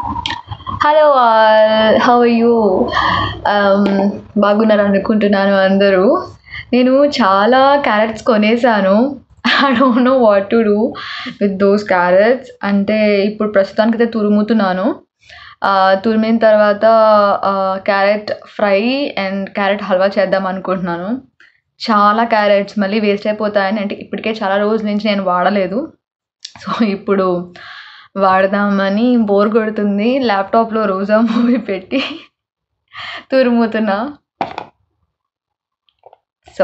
hello how you బాగున్నారు అనుకుంటున్నాను అందరూ నేను చాలా క్యారెట్స్ కొనేసాను I don't know what to do with those carrots అంటే ఇప్పుడు ప్రస్తుతానికి అయితే తురుముతున్నాను ఆ, తురిమిన తర్వాత carrot fry and carrot halwa చేద్దాం అనుకుంటున్నాను చాలా క్యారెట్స్ మళ్ళీ వేస్ట్ అయిపోతాయని అంటే ఇప్పటికే చాలా రోజుల నుంచి నేను వాడలేదు సో ఇప్పుడు వాడదామని బోర్ కొడుతుంది ల్యాప్టాప్లో రోజా మూవీ పెట్టి తురుముతున్నా సో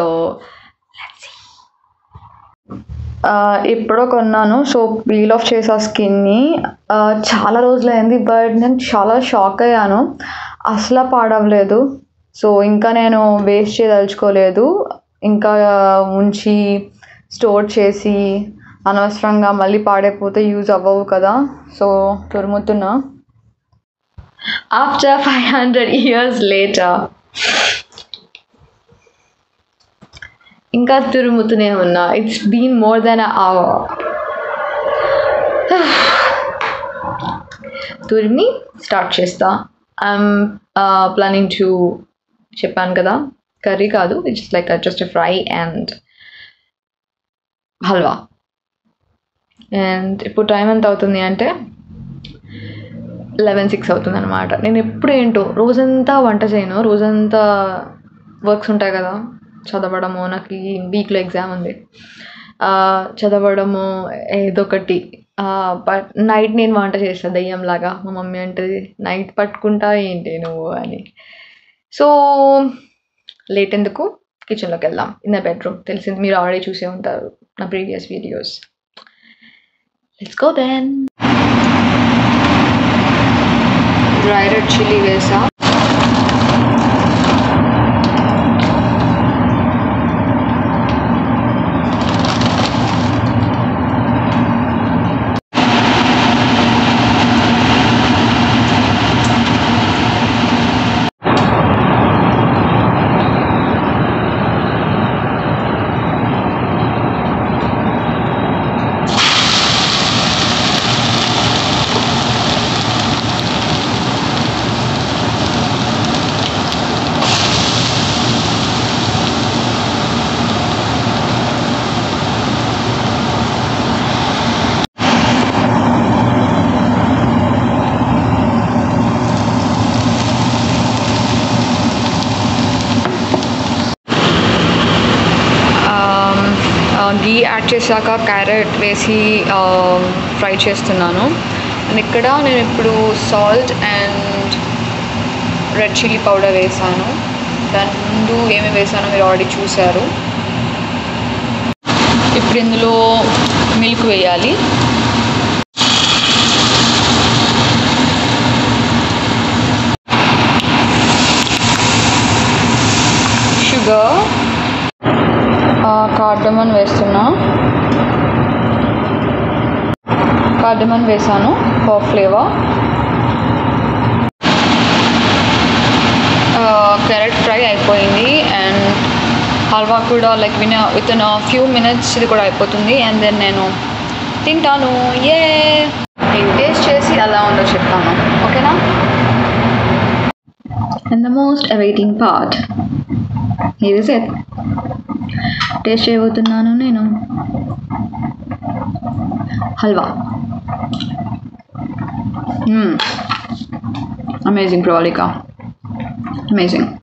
ఎప్పుడో కొన్నాను సో పీల్ ఆఫ్ చేసా స్కిన్ని చాలా రోజులైంది బట్ నేను చాలా షాక్ అయ్యాను అసలు పాడవలేదు సో ఇంకా నేను వేస్ట్ చేయదలుచుకోలేదు ఇంకా ఉంచి స్టోర్ చేసి అనవసరంగా మళ్ళీ పాడైపోతే యూజ్ అవ్వవు కదా సో తురుముతున్నా after five hundred years later ఇంకా తురుముతూనే ఉన్నా it's been more than hour తురిమి స్టార్ట్ చేస్తా ఐఎమ్ ప్లానింగ్ టు చెప్పాను కదా కర్రీ కాదు it's like just fry and halwa and ఇప్పుడు టైం ఎంత అవుతుంది అంటే లెవెన్ సిక్స్ అవుతుంది అనమాట నేను ఎప్పుడు ఏంటో రోజంతా వంట చేయను రోజంతా వర్క్స్ ఉంటాయి కదా చదవడము నాకు ఈ వీక్లో ఎగ్జామ్ ఉంది ఆ, చదవడము ఏదో ఒకటి బట్ నైట్ నేను వంట చేస్తాను దయ్యంలాగా మా మమ్మీ అంటది నైట్ పట్టుకుంటా ఏంటి నువ్వు అని సో లేట్ ఎందుకు కిచెన్లోకి వెళ్దాం ఇన్ ద బెడ్రూమ్ తెలిసింది మీరు ఆల్రెడీ చూసే ఉంటారు నా previous videos let's go then dry red chilli వేసా గీ యాడ్ చేశాక క్యారెట్ వేసి ఫ్రై చేస్తున్నాను అండ్ ఇక్కడ నేను ఇప్పుడు salt and red chilli powder వేసాను దాని ముందు ఏమి వేసానో మీరు ఆల్రెడీ చూశారు ఇప్పుడు ఇందులో మిల్క్ వేయాలి షుగర్ కార్డమన్ వేస్తున్నా కార్డమన్ వేసాను ఫర్ ఫ్లేవర్ క్యారెట్ ఫ్రై అయిపోయింది అండ్ హల్వా కూడా like win within few minutes ఇది కూడా అయిపోతుంది అండ్ దెన్ నేను తింటాను ఏ టేస్ట్ చేసి ఎలా ఉందో చెప్తాను ఓకేనా and the most awaiting part ఇది ఇస్ ఇట్ టేస్ట్ చేయబోతున్నాను నేను హల్వా అమేజింగ్ ప్రవాలిక అమేజింగ్